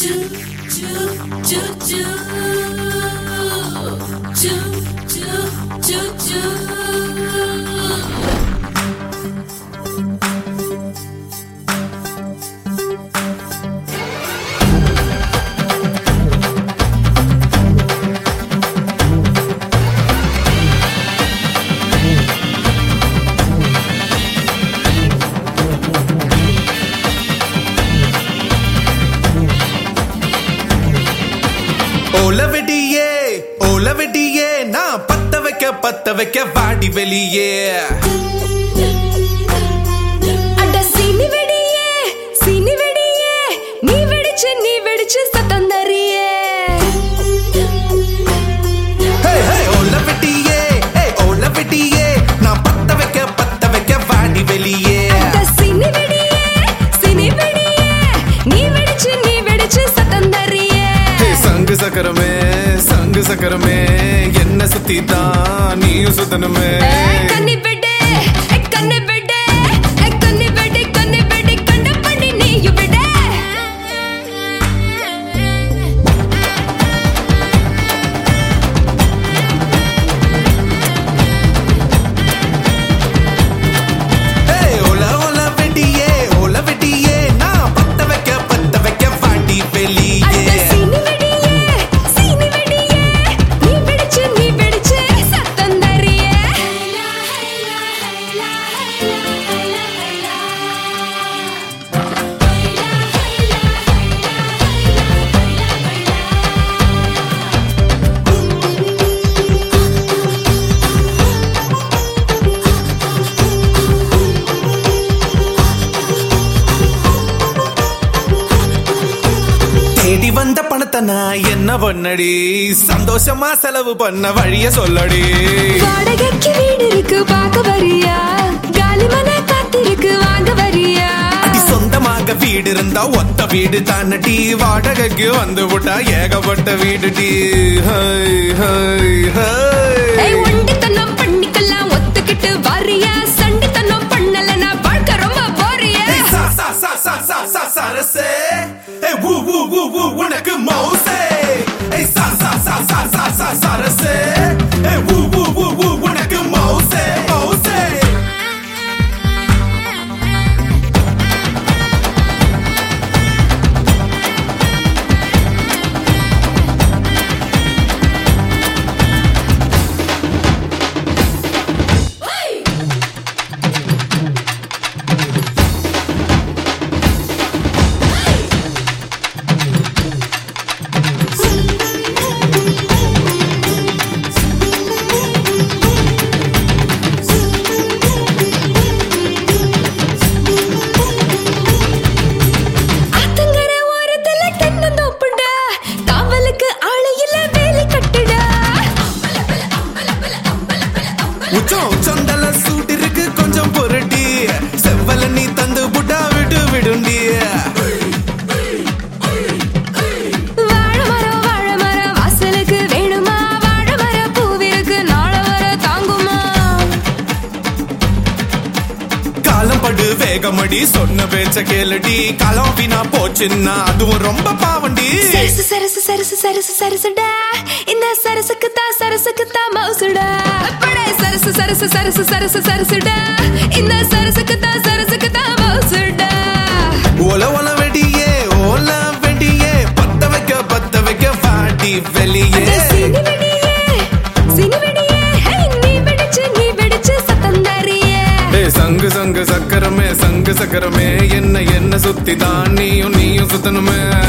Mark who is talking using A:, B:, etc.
A: ஓல வெடியே ஓல வெடியே நான் பத்த வைக்க பத்த வைக்க வாடி வெளியே
B: அட சீனி வெடியே சீனி வெடியே நீ வெடிச்சு நீ வெடிச்சு சத்தம் தரியே
A: ஹே, ஹே, ஓல வெடியே ஏய், ஓல வெடியே நான் பத்த வைக்க பத்த வைக்க வாடி வெளியே
B: அட சீனி வெடியே சீனி வெடியே நீ வெடிச்சு நீ வெடிச்சு சத்தம் தரியே
A: ஹே, சங்கு சக்கரமே சங்கு சக்கரமே என்ன சுத்தி தான் நீயும் சுத்தணுமே
B: கண்ணி வெடு கண்ணி வெடு கண்ணி வெடு கண்ணி வெடு கண்ட பண்ணி நீயும் விட
A: ஹே, ஓல ஓல வெடியே ஓல வெடியே நான் பத்த வைக்க பத்த வைக்க வாடி
B: அட
A: வெளியே
B: சீனி வெடியே சீனி வெடியே நீ வெடிச்சு நீ வெடிச்சு சத்தம் தரியே
A: தேடி வந்த பணத்தை நான் என்ன பண்ணடி சந்தோஷமா செலவு பண்ண வழிய சொல்லடி
B: வாடகைக்கு வீடு இருக்கு பார்க்க வரியா காலிமன காத்திருக்கு வாங்க வரியா
A: அடி சொந்தமாக வீடு இருந்தா ஒத்த வீடு தானடி வாடகைக்கு வந்து விட்டா ஏகப்பட்ட வீடு டி ஹை ஹை ஹை
B: ஏய் ஒண்டித்தனம் பண்ணிக்கலாம் ஒத்துக்கிட்டு வரியா சண்டித்தனம் பண்ணலனா வாழ்க்கை ரொம்ப போறியா
A: ஏய், சா, சா, சா, சா, சா, சா, சரசே. ஏய், ஊ, ஊ, ஊ, ஊ, உனக்கு மவுசே. ஏய், சா, சா, சா, சா, சா, சா, சரசே. ஏய், ஊ, ஊ, ஊ, ஊ, உனக்கு மவுசே, மவுசே.
B: ஆத்தங்கர ஓரத்துல தென்னந்தோப்புடா காவலுக்கு ஆளு இல்ல வேலி கட்டுடா
A: உச்சம் உச்சந்தல சூட் இருக்கு கொஞ்சம் பொருட்டி செவ்வல நீ தந்து புட்டா விட்டு விடுண்டி
B: வாழ மரம் வாழ மரம் வாசலுக்கு வேணுமா வாழ மர பூவிருக்கு நாள வர தாங்குமா
A: காலம் படு வேகமடி சொன்ன பேச்ச கேளடி காலம் வீணா போச்சுன்னா அதுவும் ரொம்ப பாவண்டி
B: சரசு சரசு சரசு சரசு சரசுடா இந்த சரசுக்கு தான் சரசுக்கு தான் மவுசுடா அப்படே சரசு சரசு சரசு சரசு சரசுடா இந்த சரசுக்கு தான் சரசுக்கு தான் மவுசுடா
A: ஓல ஓல வெடியே ஓல வெடியே பத்த வைக்க பத்த வைக்க வாடி வெளியே
B: அட சீனி வெடியே சீனி வெடியே ஹே நீ வெடிச்சு நீ வெடிச்சு சத்தம் தரியே
A: ஏய், சங்கு சங்கு சக்கரமே சங்கு சக்கரமே என்ன என்ன சுத்தி தான் நீயும் நீயும் சுத்தணுமே